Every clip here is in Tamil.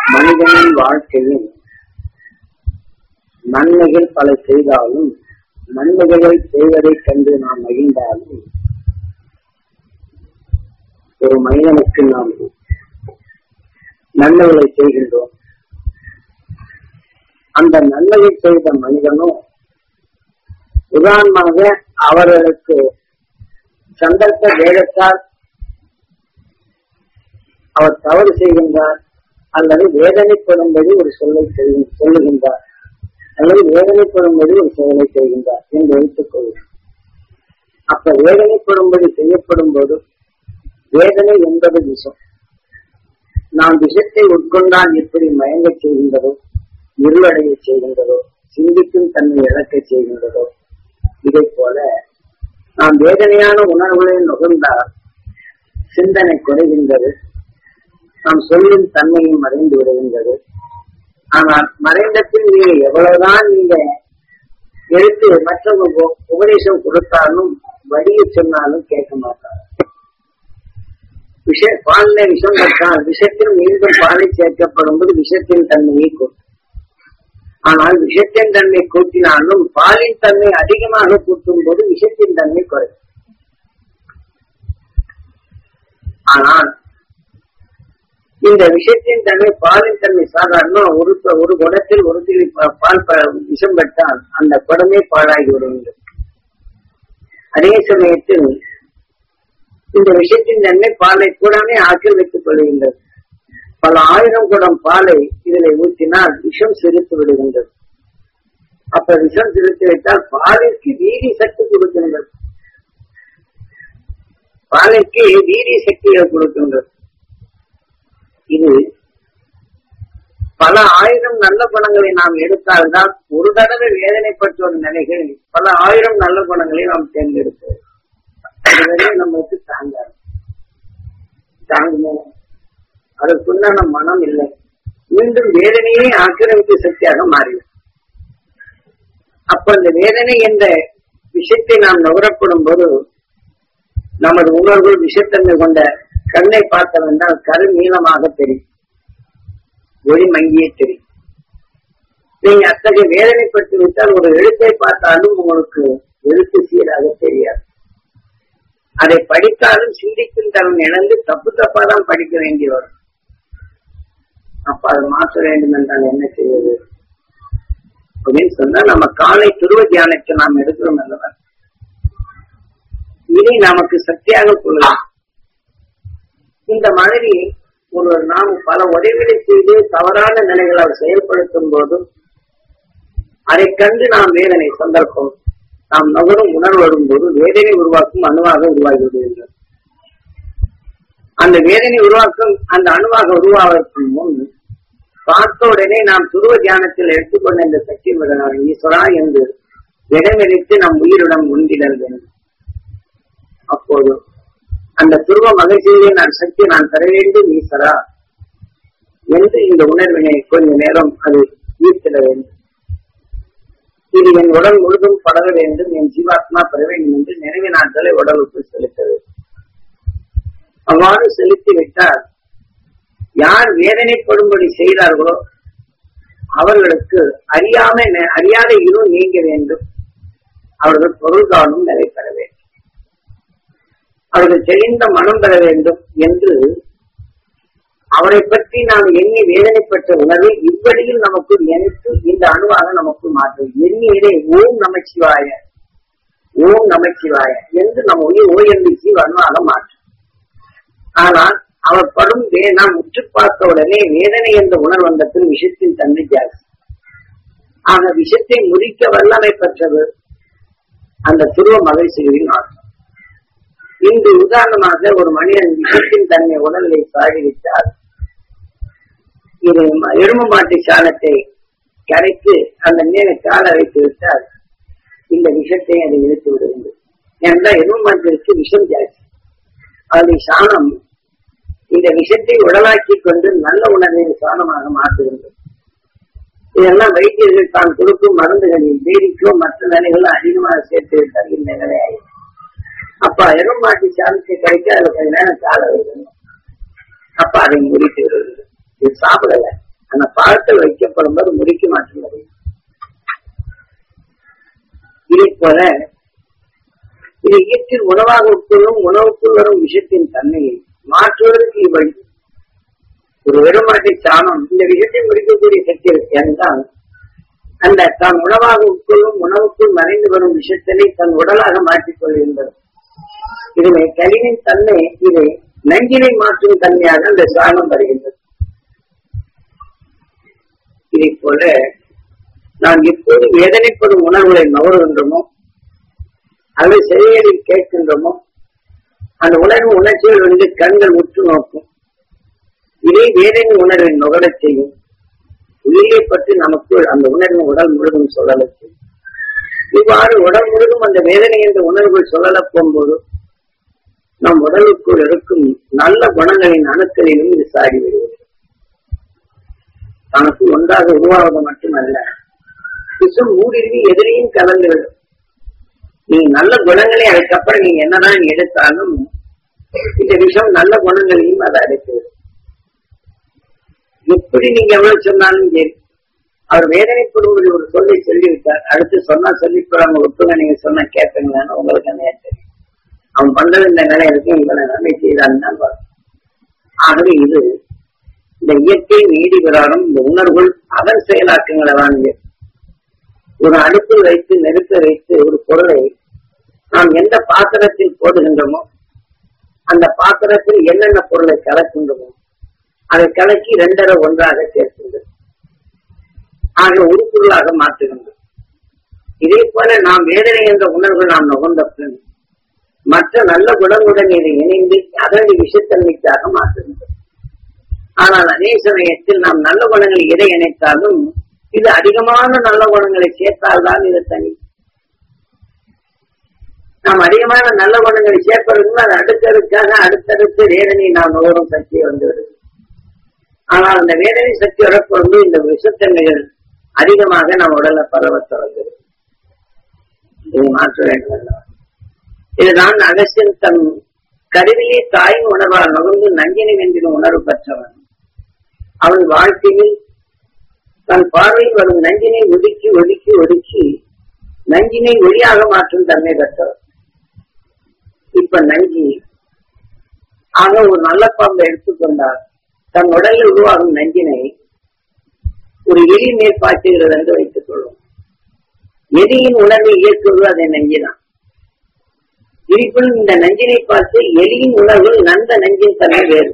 மனிதனின் வாழ்க்கையில் நன்மைகள் பல செய்தாலும் நன்மைகளை செய்வதைக் கண்டு நாம் மகிழ்ந்தாலும் ஒரு மனிதனுக்கு நாம் நன்மைகளை செய்கின்றோம் அந்த நன்மையை செய்த மனிதனும் உதாரணமாக அவர்களுக்கு சந்தர்ப்ப வேகத்தால் அவர் தவறு செய்கின்றார் அல்லது வேதனைப்படும்படி ஒரு சொல்லை செய்து- சொல்லுகின்றார் அல்லது வேதனைப்படும்படி ஒரு செயலை செய்கின்றார் என்று வைத்துக் கொள்வோம் அப்ப வேதனைப்படும்படி செய்யப்படும் போது வேதனை என்பது விஷம் நாம் விஷத்தை உட்கொண்டால் எப்படி மயங்கச் செய்கின்றதோ இருளடைய செய்கின்றதோ சிந்திக்கும் தன்மை இழக்கச் செய்கின்றதோ இதை போல நாம் வேதனையான உணர்வுகளை நுகர்ந்தால் சிந்தனை குறைகின்றது நாம் சொல்லும் தன்மையும் மறைந்து விடுகின்றது ஆனால் மறைந்த பின் நீங்க எவ்வளவுதான் நீங்க எடுத்து மற்றவங்க உப- உபதேசம் கொடுத்தாலும் வழியை சொன்னாலும் கேட்க மாட்டாங்க விஷ பாலில விஷம் கட்டால் விஷத்தில் மீண்டும் பாலை சேர்க்கப்படும் போது விஷத்தின் தன்மையை கூட்டும் ஆனால் விஷத்தின் தன்மை கூட்டினாலும் பாலின் தன்மை அதிகமாக கூட்டும் போது விஷத்தின் தன்மை குறையும் ஆனால் இந்த விஷயத்தின் தன்மை பாலின் தன்மை சாதாரண ஒரு ஒரு குடத்தில் ஒரு துளி பா- பால் ப- விஷம் பட்டால் அந்த குடமே பாழாகி விடுகின்றது அதே சமயத்தில் இந்த விஷயத்தின் தன்மை பாலை கூடமே ஆக்கிரமித்துக் கொள்கின்றது பல ஆயிரம் குடம் பாலை இதில் ஊற்றினால் விஷம் சிரித்து விடுகின்றது அப்ப விஷம் சிரித்து விட்டால் பாலிற்கு வீதி சக்தி கொடுக்கின்றது பாலைக்கு வீதி சக்தியை கொடுக்கின்றது இது பல ஆயிரம் நல்ல குணங்களை நாம் எடுத்தால்தான் ஒரு தடவை வேதனைப்பட்ட ஒரு நிலைகள் பல ஆயிரம் நல்ல குணங்களை நாம் தேர்ந்தெடுப்போம் அதுவரை நமக்கு தாங்காது தாங்குமோ அதற்குண்டான மனம் இல்லை மீண்டும் வேதனையே ஆக்கிரமிப்பு சக்தியாக மாறிடும் அப்ப அந்த வேதனை என்ற விஷயத்தை நாம் நுகரப்படும் போது நமது உணர்வுகள் விஷத்தன்மை கொண்ட கண்ணை பார்த்தவென்றால் கரு நீளமாக தெரியும் ஒளி மங்கியே தெரியும் நீங்க அத்தகைய வேதனைப்பட்டு விட்டால் ஒரு எழுத்தை பார்த்தாலும் உங்களுக்கு எழுத்து சீராக தெரியாது அதை படித்தாலும் சிந்திக்கும் தரம் இழந்து தப்பு தப்பா தான் படிக்க வேண்டி வரும் அப்ப அதை மாற்ற வேண்டும் என்றால் என்ன செய்வது அப்படின்னு சொன்னா நம்ம காலை துருவ தியானத்தை நாம் எடுக்கிறோம் அல்லவா இதை நமக்கு சக்தியாக கொள்ளலாம் இந்த மாதிரி ஒரு நாம் பல உதவிகளை செய்து தவறான நிலைகளை அவர் செயல்படுத்தும் போது அதை கண்டு நாம் வேதனை சந்தர்ப்பம் நாம் நகரும் உணர்வு வரும்போது வேதனை உருவாக்கும் அணுவாக உருவாகி விடுகின்றது அந்த வேதனை உருவாக்கும் அந்த அணுவாக உருவாவதற்கு முன் பார்த்த உடனே நாம் துருவ தியானத்தில் எடுத்துக்கொண்ட இந்த சக்தி விடனார் ஈஸ்வரா என்று இடமெடுத்து நம் உயிருடன் உண்டிடல் வேண்டும் அப்போது அந்த துருவ மகிழ்ச்சியை நான் சக்தி நான் தர வேண்டும் ஈஸ்வரா என்று இந்த உணர்வினை கொஞ்ச நேரம் அது ஈர்த்திட வேண்டும் இது என் உடல் முழுதும் படர வேண்டும் என் ஜீவாத்மா பெற வேண்டும் என்று நினைவு நாட்களை உடலுக்கு செலுத்த வேண்டும் அவ்வாறு செலுத்தி விட்டால் யார் வேதனைப்படும்படி செய்தார்களோ அவர்களுக்கு அறியாம அறியாத இருள் நீங்க வேண்டும் அவர்கள் பொருள்காலும் நிலை பெற வேண்டும் அவர்கள் தெளிந்த மனம் பெற வேண்டும் என்று அவரை பற்றி நாம் எண்ணி வேதனைப்பட்ட உணர்வை இவ்வழியில் நமக்கு நினைத்து இந்த அணுவாக நமக்கு மாற்றும் எண்ணியதை ஓம் நமச்சிவாய ஓம் நமச்சிவாய என்று நம்ம உயிர் ஓ என்று ஜீவ அணுவாக மாற்றும் ஆனால் அவர் படும் வே நாம் உற்று பார்த்த உடனே வேதனை என்ற உணர்வு வந்த பின் விஷத்தின் தன்மை ஜாஸ்தி ஆக விஷத்தை முறிக்க வல்லமை பெற்றது அந்த துருவ மகிழ்ச்சிகளின் ஆட்டம் இன்று உதாரணமாக ஒரு மனிதன் விஷத்தின் தன்மை உடலை சாடிவிட்டால் இது ம- எருமை மாட்டு சாணத்தை கரைத்து அந்த மேல காலை வைத்து விட்டால் இந்த விஷத்தை அதை இழுத்து விடுகிறது ஏனென்றால் எருமை மாட்டிற்கு விஷம் ஜாஸ்தி அதனுடைய சாணம் இந்த விஷத்தை உடலாக்கி கொண்டு நல்ல உணர்வை சாணமாக மாற்றுகின்றது இதெல்லாம் வைத்தியர்கள் தான் கொடுக்கும் மருந்துகளில் வேடிக்கோ மற்ற நிலைகளும் அதிகமாக சேர்த்து விட்டால் இந்த நிலையாயிடும் அப்ப எருமாட்டி சாணத்தை கிடைக்க அதுல கொஞ்ச நேரம் கால வைக்கணும் அப்ப அதை முடித்து விடுவது இது சாப்பிடல அந்த பாகத்தில் வைக்கப்படும் போது முடிக்க மாட்டேங்கிறது இதை போல இது இயற்கையில் உணவாக உட்கொள்ளும் உணவுக்குள் வரும் விஷயத்தின் தன்மையை மாற்றுவதற்கு இவ்வழி ஒரு வெறுமாட்டை சாணம் இந்த விஷயத்தை முடிக்கக்கூடிய சக்தி இருக்கு என்றால் அந்த தான் உணவாக உட்கொள்ளும் உணவுக்குள் மறைந்து வரும் விஷயத்தினை தன் உடலாக மாற்றிக் கொள்கின்றது இதுவே கலினின் தன்மை இது நஞ்சினை மாற்றும் தன்மையாக அந்த சாணம் வருகின்றது இதை போல நாம் எப்போது வேதனைப்படும் உணர்வுகளை நுகர்கின்றோமோ அல்லது செவிகளில் கேட்கின்றோமோ அந்த உணர்வு உணர்ச்சிகள் வந்து கண்கள் உற்று நோக்கும் இதே வேதனை உணர்வை நுகரச் செய்யும் உயிரை பற்றி நமக்கு அந்த உணர்வு உடல் முழுதும் சொல்லலச் செய்யும் இவ்வாறு உடல் முழுதும் அந்த வேதனை என்ற உணர்வுகள் சொல்லலப் போகும்போது நம் உடலுக்குள் இருக்கும் நல்ல குணங்களின் அணுக்களிலும் இது சாடி வருகிறது தனக்கு ஒன்றாக உருவாவது மட்டுமல்ல விஷம் ஊடுருவி எதிரையும் கலந்துவிடும் நீ நல்ல குணங்களை அதுக்கப்புறம் நீங்க என்னதான் எடுத்தாலும் இந்த விஷம் நல்ல குணங்களையும் அதை அடைக்கிறது எப்படி நீங்க எவ்வளவு சொன்னாலும் சரி அவர் வேதனைப்படுவது ஒரு சொல்லை சொல்லிவிட்டார் அடுத்து சொன்னா சொல்லி போறாங்க ஒட்டுங்க நீங்க சொன்னா கேட்பீங்களான்னு உங்களுக்கு என்ன தெரியும் அவன் பண்றது இந்த நிலை இருக்கும் இவனை நன்மை செய்தான் தான் வரும் ஆகவே இது இந்த இயற்கை நீதி பெறாரும் இந்த உணர்வுகள் அதன் செயலாக்கங்களை வாங்க ஒரு அடுப்பில் வைத்து நெருக்க வைத்து ஒரு பொருளை நாம் எந்த பாத்திரத்தில் போடுகின்றோமோ அந்த பாத்திரத்தில் என்னென்ன பொருளை கலக்கின்றோமோ அதை கலக்கி இரண்டரை ஒன்றாக சேர்க்கின்றது ஆக உருப்பொருளாக மாற்றுகின்றது இதே போல நாம் வேதனை என்ற உணர்வு நாம் நுகர்ந்த பின் மற்ற நல்ல குணங்களுடன் இதை இணைந்து அதனது விஷத்தன்மைக்காக மாற்றுகின்றது ஆனால் அதே சமயத்தில் நாம் நல்ல குணங்களை எதை இணைத்தாலும் இது அதிகமான நல்ல குணங்களை சேர்த்தால்தான் இது தனி நாம் அதிகமான நல்ல குணங்களை சேர்ப்பதற்கு அது அடுத்தடுக்காக அடுத்தடுத்து வேதனை நாம் நுகரும் சக்தி வந்துவிடுது ஆனால் அந்த வேதனை சக்தி வரப்பொழுது இந்த விஷத்தன்மைகள் அதிகமாக நம் உடல்ல பரவ தொடங்குது இதை மாற்ற வேண்டும் அல்லவா? இதுதான் அகசியன் தன் கருவியை தாயின் உணர்வால் நுகர்ந்து நஞ்சினை வென்றிடும் உணர்வு பெற்றவன் அவன் வாழ்க்கையில் தன் பார்வையில் வரும் நஞ்சினை ஒதுக்கி ஒதுக்கி ஒதுக்கி நஞ்சினை ஒளியாக மாற்றும் தன்மை பெற்றவர் இப்ப நஞ்சி ஆக ஒரு நல்ல பாம்பை எடுத்துக்கொண்டார் தன் உடலில் உருவாகும் நஞ்சினை ஒரு எலி மேல் பாய்ச்சுகிறது என்று வைத்துக் கொள்வோம் எலியின் உணர்வை இயக்குவது அதை நஞ்சினான் இருப்பினும் இந்த நஞ்சினை பார்த்து எலியின் உணர்வு நந்த நஞ்சின் தன்மை வேறு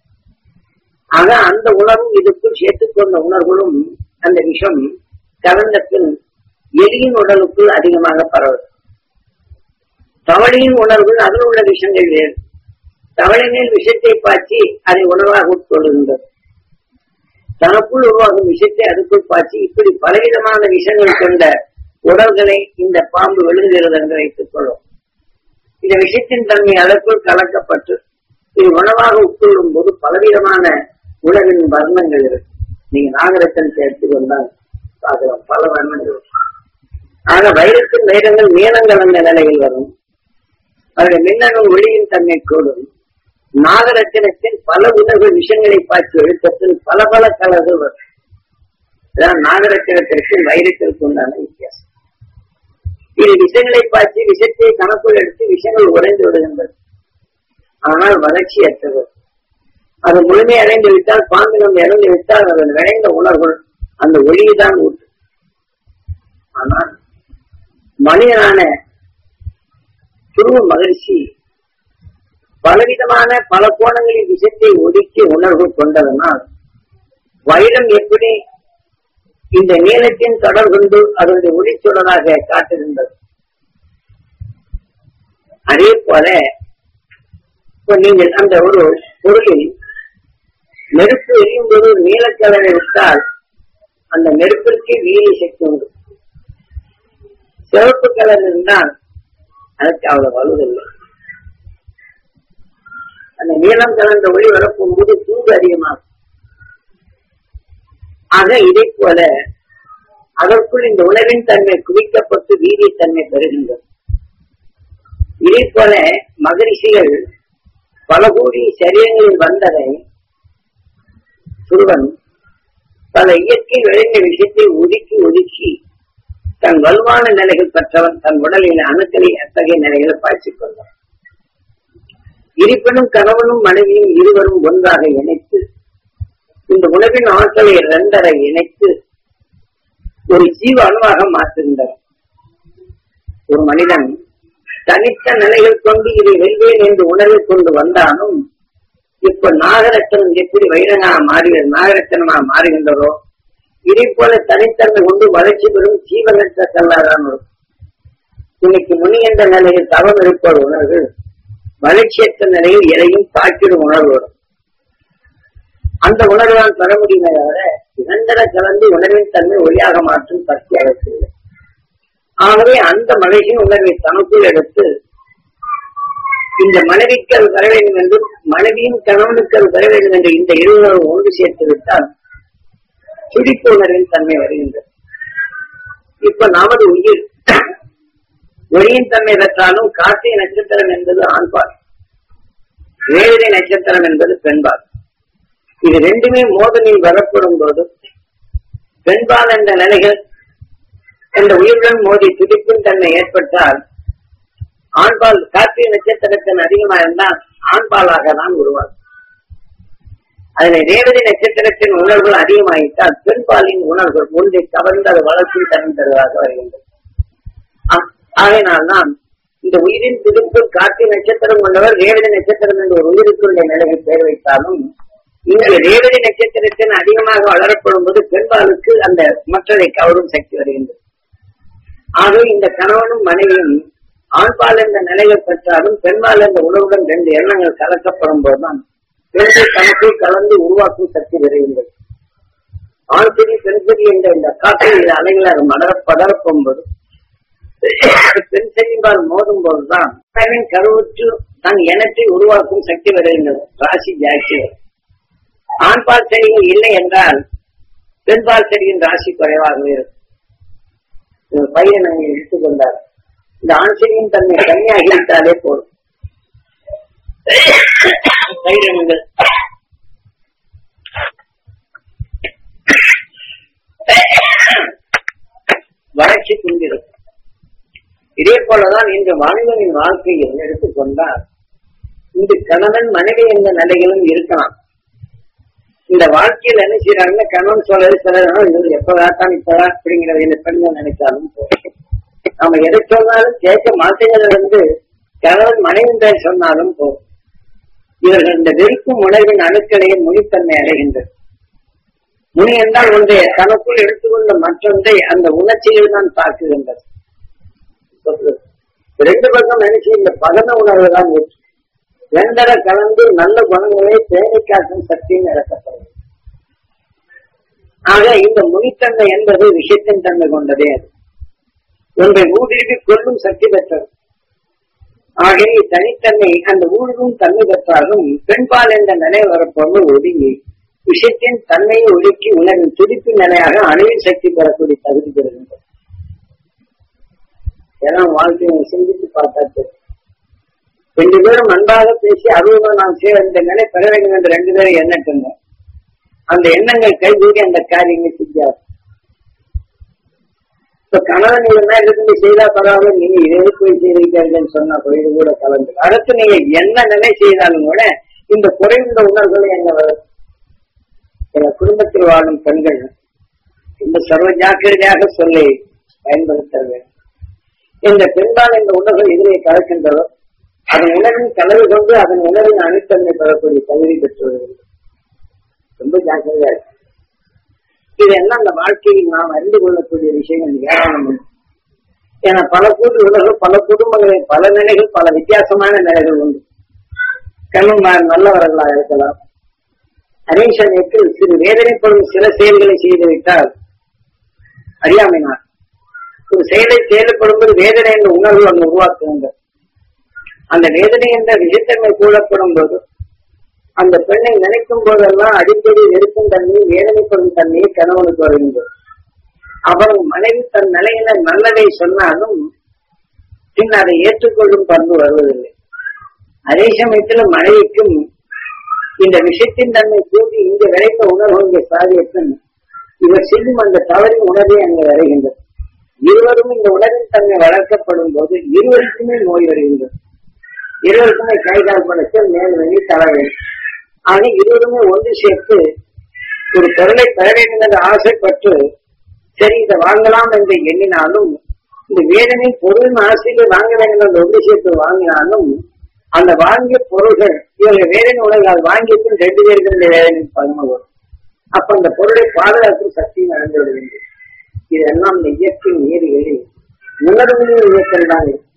ஆக அந்த உணர்வும் இதுக்குள் சேர்த்துக்கொண்ட உணர்வுகளும் அந்த விஷம் கலந்த பின் எலியின் உடலுக்குள் அதிகமாக பரவும் தவளையின் உணர்வுகள் அதில் உள்ள விஷங்கள் வேறு தவளை மேல் விஷத்தை பாய்ச்சி அதை உணவாக உட்கொள்கின்றது தனக்குள் உருவாகும் விஷத்தை அதுக்குள் பாய்ச்சி இப்படி பலவிதமான விஷங்கள் கொண்ட உடல்களை இந்த பாம்பு விழுங்குகிறது என்று வைத்துக் கொள்ளும் இந்த விஷத்தின் தன்மை அதற்குள் கலக்கப்பட்டு இது உணவாக உட்கொள்ளும் போது பலவிதமான உணவின் வர்ணங்கள் இருக்கு நீங்க நாகரத்தன் சேர்த்து வந்தால் பார்க்கலாம் பல வர்ணங்கள் இருக்கு. ஆக வைரத்தின் வைரங்கள் மேலங்கள் அந்த நிலையில் வரும் அவருடைய மின்னணு ஒளியின் தன்மை கூடும் நாகரத்தினத்தின் பல உணர்வு விஷயங்களை பாய்ச்சி எழுத்தத்தில் பல பல கலர்கள் வரும் இதான் நாகரத்தினத்திற்கும் வைரத்திற்கு உண்டான வித்தியாசம் இது விஷங்களை பாய்ச்சி விஷத்தை கணக்குள் எடுத்து விஷங்கள் உறைந்து விடுகின்றது ஆனால் வளர்ச்சியற்றது அது முழுமை அடைந்து விட்டால் பாம்பினம் இறந்து விட்டால் அதன் விளைந்த உணர்வுகள் அந்த ஒளியைதான் ஊட்டு ஆனால் மனிதனான துருவ மகிழ்ச்சி பலவிதமான பல கோணங்களில் விஷத்தை ஒதுக்கி உணர்வு கொண்டதனால் வைரம் எப்படி இந்த நீளத்தின் தொடர் கொண்டு அதனுடைய ஒளிச்சுடராக காட்டுகின்றது அதே போல இப்ப நீங்கள் அந்த ஒரு பொருளில் நெருப்பு எரியும் போது ஒரு நீலக்கலரை விட்டால் அந்த நெருப்பிற்கு வீரிய சக்தி உண்டு சிவப்பு கலர் இருந்தால் அதுக்கு அவ்வளவு வலுவில்லை அந்த நீளம் கலந்த ஒளி வரப்போகும்போது சூடு அதிகமாகும் ஆக இதை போல அதற்குள் இந்த உணவின் தன்மை குவிக்கப்பட்டு வீரியத்தன்மை பெறுகின்றது இதே போல மகரிஷிகள் பல கோடி சரீரங்களில் வந்ததை துருவன் பல இயற்கை விளைந்த விஷயத்தை ஒதுக்கி ஒதுக்கி தன் வலுவான நிலைகள் பெற்றவன் தன் உடலில் அணுக்களை அத்தகைய நிலைகளை பாய்ச்சிக் கொண்டான் இருப்பினும் கணவனும் மனைவியும் இருவரும் ஒன்றாக இணைத்து இந்த உணவின் ஆற்றலை இரண்டரை இணைத்து ஒரு ஜீவ அணுவாக மாற்றுகின்றனர் ஒரு மனிதன் தனித்த நிலைகள் கொண்டு இதை வெல்வேன் என்று உணர்வை கொண்டு வந்தாலும் இப்ப நாகரத்தனம் எப்படி வைரனா மாறி நாகரத்தனமா மாறுகின்றதோ இதை போல தனித்தன்மை கொண்டு வளர்ச்சி பெறும் ஜீவனற்ற கல்லாதான் இருக்கும் இன்னைக்கு முனி என்ற நிலையில் தவம் இருப்பவர் உணர்வு வளர்ச்சியற்ற நிலையில் எதையும் தாக்கிடும் உணர்வு வரும் அந்த உணர்வால் பெற முடியுமே தவிர இரண்டர கலந்து உணர்வின் தன்மை ஒளியாக மாற்றும் சக்தி அவசியம் ஆகவே அந்த மகிழ்ச்சியின் உணர்வை தனக்குள் எடுத்து இந்த மனைவிக்கு அது வர வேண்டும் என்றும் மனைவியின் கணவனுக்கு அது வர வேண்டும் என்று இந்த இருவரும் ஒன்று சேர்த்து விட்டால் துடிப்பு உணர்வின் தன்மை வருகின்றது இப்ப நமது உயிர் ஒளியின் தன்மை பெற்றாலும் கார்த்திகை நட்சத்திரம் என்பது ஆண்பால் வேலை நட்சத்திரம் என்பது பெண்பால் இது ரெண்டுமே மோதலில் வரப்படும் போது பெண்பால் என்ற நிலைகள் என்ற உயிருடன் மோதி துடிப்பின் தன்மை ஏற்பட்டால் ஆண்பால் கார்த்திகை நட்சத்திரத்தின் அதிகமா இருந்தால் ஆண்பாலாக தான் உருவாகும் அதுல ரேவதி நட்சத்திரத்தின் உணர்வுகள் அதிகமாயிட்டால் பெண்பாலின் உணர்வுகள் ஒன்றை கவர்ந்து அது வளர்ச்சி தன்மை தருவதாக வருகின்றது ஆகையினால்தான் இந்த உயிரின் துடிப்பு கார்த்திகை நட்சத்திரம் கொண்டவர் ரேவதி நட்சத்திரம் என்ற ஒரு உயிருக்குள்ள நிலையை பெயர் வைத்தாலும் இங்கு ரேவதி நட்சத்திரத்தின் அதிகமாக வளரப்படும் போது பெண்பாலுக்கு அந்த மற்றதை கவரும் சக்தி வருகின்றது ஆகவே இந்த கணவனும் மனைவியும் ஆண்பால் என்ற நிலையை பெற்றாலும் பெண்பால் என்ற உணவுடன் ரெண்டு எண்ணங்கள் கலக்கப்படும் போதுதான் பெண்கள் தனக்குள் கலந்து உருவாக்கும் சக்தி வருகின்றது ஆண் செடி பெண் செடி என்ற இந்த காற்றில் அலைகள் மலர படரப்போம் போது பெண் செடிபால் மோதும் போதுதான் தன்னின் கருவுற்று தன் இனத்தை உருவாக்கும் சக்தி வருகின்றது ராசி ஜாஸ்தி ஆண்பால் செடிகள் இல்லை என்றால் பெண்பால் செடியின் ராசி குறைவாகவே இருக்கும் பையன் அங்கே எடுத்துக்கொண்டார் இந்த ஆண் செடியின் தன்மை கம்மியாகி விட்டாலே போதும் பயிரினங்கள் வளர்ச்சி கொண்டிருக்கும் இதே போலதான் இந்த மனிதனின் வாழ்க்கையில் எடுத்துக்கொண்டால் இந்த கணவன் மனைவி என்ற நிலைகளும் இருக்கலாம் இந்த வாழ்க்கையில் என்ன செய்யறாங்கன்னா கணவன் சொல்றது சிலரும் இவர் எப்பதான் இப்பதான் அப்படிங்கிறத இந்த பெண்கள் நினைச்சாலும் போதும் நாம எதை சொன்னாலும் கேட்க மாட்டேங்கிறது வந்து கணவன் மனைவி பேர் சொன்னாலும் போதும் இவர்கள் இந்த வெறுக்கும் உணர்வின் அணுக்களையே முனித்தன்மை அடைகின்றது முனி என்றால் ஒன்றை தனக்குள் எடுத்துக்கொண்ட மற்றொன்றை அந்த உணர்ச்சியில் தான் தாக்குகின்றது ரெண்டு பக்கம் நினைச்சு இந்த பகன உணர்வு தான் ஊற்று ரெண்டரை கலந்து நல்ல குணங்களை பேணி காக்கும் சக்தியும் இறக்கப்படும் ஆக இந்த முனித்தன்மை என்பது விஷயத்தின் தன்மை கொண்டதே அது ஒன்றை ஊடுருவி கொள்ளும் சக்தி பெற்றது ஆகவே தனித்தன்மை அந்த ஊடுருவும் தன்மை பெற்றாலும் பெண்பால் என்ற நிலை வரப்போது ஒதுங்கி விஷயத்தின் தன்மையை ஒடுக்கி உணர்வின் துடிப்பு நிலையாக அணுவின் சக்தி பெறக்கூடிய தகுதி பெறுகின்றது ஏன்னா வாழ்க்கையை சிந்தித்து பார்த்தா தெரியும் ரெண்டு பேரும் அன்பாக பேசி அருவமாக நாம் செய்ய இந்த நிலை பெற வேண்டும் என்று ரெண்டு பேரும் எண்ணட்டுங்க அந்த எண்ணங்கள் கைகூடி அந்த காரியங்கள் செய்யாது இப்ப கணவன் இருந்தா இருந்து செய்தா பரவாயில்ல நீங்க இதே போய் செய்திருக்கீங்கன்னு சொன்னா இது கூட கலந்து அடுத்து நீங்க என்ன நிலை செய்தாலும் கூட இந்த குறைந்த உணர்வுகளை எங்க வரும் சில குடும்பத்தில் வாழும் பெண்கள் இந்த சர்வ ஜாக்கிரதையாக சொல்லி பயன்படுத்த வேண்டும் இந்த பெண்பால் இந்த உணர்வுகள் எதிரே கலக்கின்றதோ அதன் உணர்வின் கலவு கொண்டு அதன் உணர்வின் அணுத்தன்மை பெறக்கூடிய தகுதி பெற்று வருகிறது ரொம்ப ஜாக்கிரதையா இருக்கு இது என்ன அந்த வாழ்க்கையில் நாம் அறிந்து கொள்ளக்கூடிய விஷயங்கள் ஏராளம் உண்டு. ஏன்னா பல கூட்டு உலகம் பல குடும்பங்களில் பல நிலைகள் பல வித்தியாசமான நிலைகள் உண்டு கண்ணுமார் நல்லவர்களாக இருக்கலாம் அதே சமயத்தில் சிறு வேதனைப்படும் சில செயல்களை செய்துவிட்டால் அறியாமைனார் ஒரு செயலை செயல்படும்போது வேதனை என்ற உணர்வு அங்கு உருவாக்குகின்றது அந்த வேதனை என்ற விஜயத்தன்மை கூடப்படும் போது அந்த பெண்ணை நினைக்கும் போதெல்லாம் அடிக்கடி நெருக்கும் தன்மையை வேதனைப்படும் தன்மையை கணவனுக்கு வருகின்றது அவன் மனைவி தன் நிலையில நல்லதை சொன்னாலும் பின் அதை ஏற்றுக்கொள்ளும் பண்பு வருவதில்லை அதே சமயத்துல மனைவிக்கும் இந்த விஷயத்தின் தன்மை கூட்டி இங்க விளைந்த உணர்வு இங்கே சாதியத்தின் இவர் செய்யும் அந்த தவறின் உணர்வே அங்கே வருகின்றது இருவரும் இந்த உணர்வின் தன்மை வளர்க்கப்படும் போது இருவருக்குமே நோய் வருகின்றது இருவருக்குமே கை கால் படைச்சல் மேல் வழி தலைவலி ஆக இருவருமே ஒன்று சேர்த்து ஒரு பொருளை பெற வேண்டும் என்று ஆசைப்பட்டு சரி இதை வாங்கலாம் என்று எண்ணினாலும் இந்த வேதனை பொருளின் ஆசையில் வாங்க வேண்டும் என்று ஒன்று சேர்த்து வாங்கினாலும் அந்த வாங்கிய பொருள்கள் இவங்க வேதனை உலகால் வாங்கியதும் ரெண்டு பேருக்கு இந்த வேதனை பகிர்ந்து வரும் அப்ப அந்த பொருளை பாதுகாக்கும் சக்தியும் நடந்து விட வேண்டும் இதெல்லாம் இந்த இயற்கை நீதிகளில் உணர்வுகளின் இயக்கம் தான் இருக்கு